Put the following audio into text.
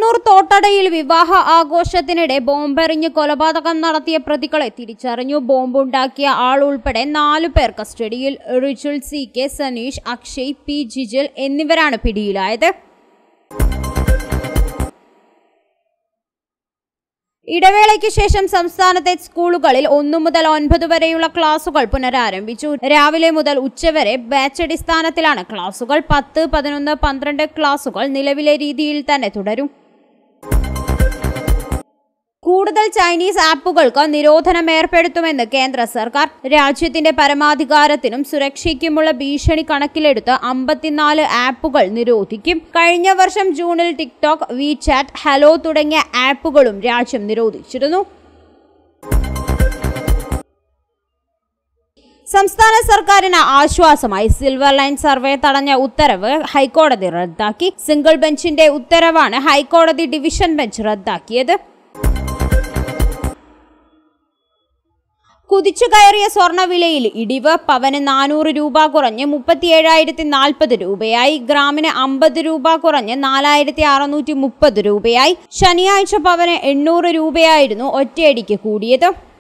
കണ്ണൂർ തോട്ടടയിൽ വിവാഹ ആഘോഷത്തിനിടെ ബോംബെറിഞ്ഞ് കൊലപാതകം നടത്തിയ പ്രതികളെ തിരിച്ചറിഞ്ഞു ബോംബുണ്ടാക്കിയ ആൾ ഉൾപ്പെടെ നാലു പേർ കസ്റ്റഡിയിൽ Richul C K Saneesh Akshay P Jijil എന്നിവരാണ് പിടിയിലായത് ഇടവേളയ്ക്ക് ശേഷം സംസ്ഥാനത്തെ സ്കൂളുകളിൽ ഒന്നു മുതൽ ഒൻപത് വരെയുള്ള ക്ലാസുകൾ പുനരാരംഭിച്ചു രാവിലെ മുതൽ ഉച്ചവരെ ബാച്ച് അടിസ്ഥാനത്തിലാണ് ക്ലാസുകൾ പത്ത് പതിനൊന്ന് പന്ത്രണ്ട് ക്ലാസുകൾ നിലവിലെ രീതിയിൽ തന്നെ തുടരും കൂടുതൽ ചൈനീസ് ആപ്പുകൾക്ക് നിരോധനം ഏർപ്പെടുത്തുമെന്ന് കേന്ദ്ര സർക്കാർ രാജ്യത്തിന്റെ പരമാധികാരത്തിനും സുരക്ഷയ്ക്കുമുള്ള ഭീഷണി കണക്കിലെടുത്ത് അമ്പത്തിനാല് ആപ്പുകൾ നിരോധിക്കും കഴിഞ്ഞ വർഷം ജൂണിൽ ടിക്ടോക്ക് വിചാറ്റ് ഹലോ തുടങ്ങിയ ആപ്പുകളും രാജ്യം നിരോധിച്ചിരുന്നു സംസ്ഥാന സർക്കാരിന് ആശ്വാസമായി സിൽവർ ലൈൻ സർവേ തടഞ്ഞ ഉത്തരവ് ഹൈക്കോടതി റദ്ദാക്കി സിംഗിൾ ബെഞ്ചിന്റെ ഉത്തരവാണ് ഹൈക്കോടതി ഡിവിഷൻ ബെഞ്ച് റദ്ദാക്കിയത് കുതിച്ചു കയറിയ സ്വർണ്ണവിലയിൽ ഇടിവ് പവന് നാനൂറ് രൂപ കുറഞ്ഞ് മുപ്പത്തിയേഴായിരത്തി നാൽപ്പത് രൂപയായി ഗ്രാമിന് അമ്പത് രൂപ കുറഞ്ഞ് നാലായിരത്തി അറുന്നൂറ്റി മുപ്പത് രൂപയായി ശനിയാഴ്ച പവന് എണ്ണൂറ് രൂപയായിരുന്നു ഒറ്റയടിക്ക് കൂടിയത്